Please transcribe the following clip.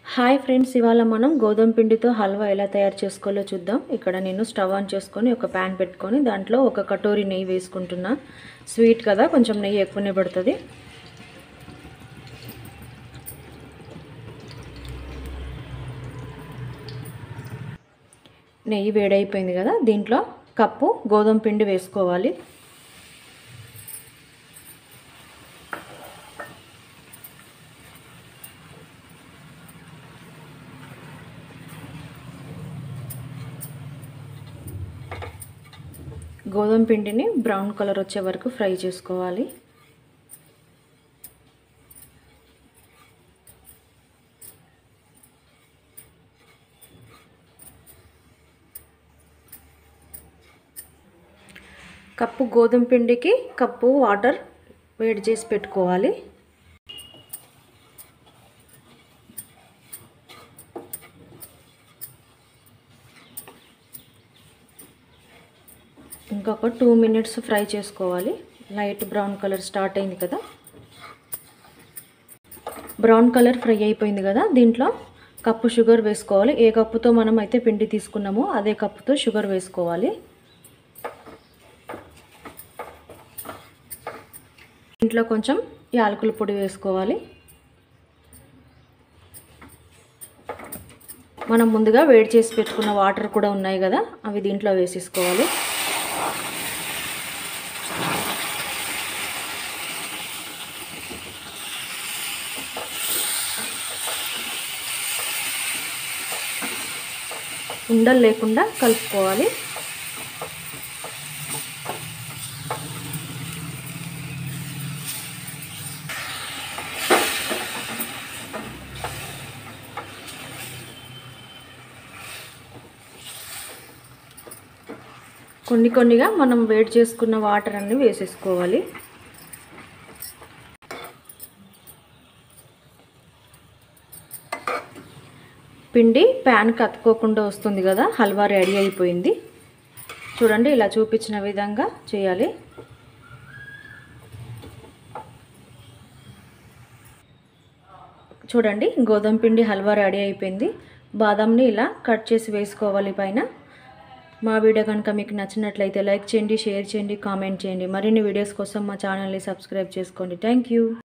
hi friends ఇవాళ మనం గోధుమ పిండితో హల్వా ఎలా తయారు చేసుకోవాలో చూద్దాం ఇక్కడ నేను స్టవ్ ఆన్ చేసుకొని ఒక ప్యాన్ పెట్టుకొని దాంట్లో ఒక కటోరీ నెయ్యి వేసుకుంటున్నా స్వీట్ కదా కొంచెం నెయ్యి ఎక్కువనే పడుతుంది నెయ్యి వేడైపోయింది కదా దీంట్లో కప్పు గోధుమ పిండి వేసుకోవాలి గోధుమ పిండిని బ్రౌన్ కలర్ వచ్చే వరకు ఫ్రై చేసుకోవాలి కప్పు గోధుమ పిండికి కప్పు వాటర్ వేడి చేసి పెట్టుకోవాలి ఇంకొక టూ మినిట్స్ ఫ్రై చేసుకోవాలి లైట్ బ్రౌన్ కలర్ స్టార్ట్ అయింది కదా బ్రౌన్ కలర్ ఫ్రై అయిపోయింది కదా దీంట్లో కప్పు షుగర్ వేసుకోవాలి ఏ కప్పుతో మనం అయితే పిండి తీసుకున్నామో అదే కప్పుతో షుగర్ వేసుకోవాలి దీంట్లో కొంచెం యాలకుల పొడి వేసుకోవాలి మనం ముందుగా వేడి చేసి పెట్టుకున్న వాటర్ కూడా ఉన్నాయి కదా అవి దీంట్లో వేసేసుకోవాలి ఉండలు లేకుండా కలుపుకోవాలి కొన్ని కొన్నిగా మనం వేడి చేసుకున్న వాటర్ అన్ని వేసేసుకోవాలి పిండి ప్యాన్ కత్తుకోకుండా వస్తుంది కదా హల్వా రెడీ అయిపోయింది చూడండి ఇలా చూపించిన విధంగా చేయాలి చూడండి గోధుమ పిండి హల్వా రెడీ అయిపోయింది బాదంని ఇలా కట్ చేసి వేసుకోవాలి పైన మా వీడియో కనుక మీకు నచ్చినట్లయితే లైక్ చేయండి షేర్ చేయండి కామెంట్ చేయండి మరిన్ని వీడియోస్ కోసం మా ఛానల్ని సబ్స్క్రైబ్ చేసుకోండి థ్యాంక్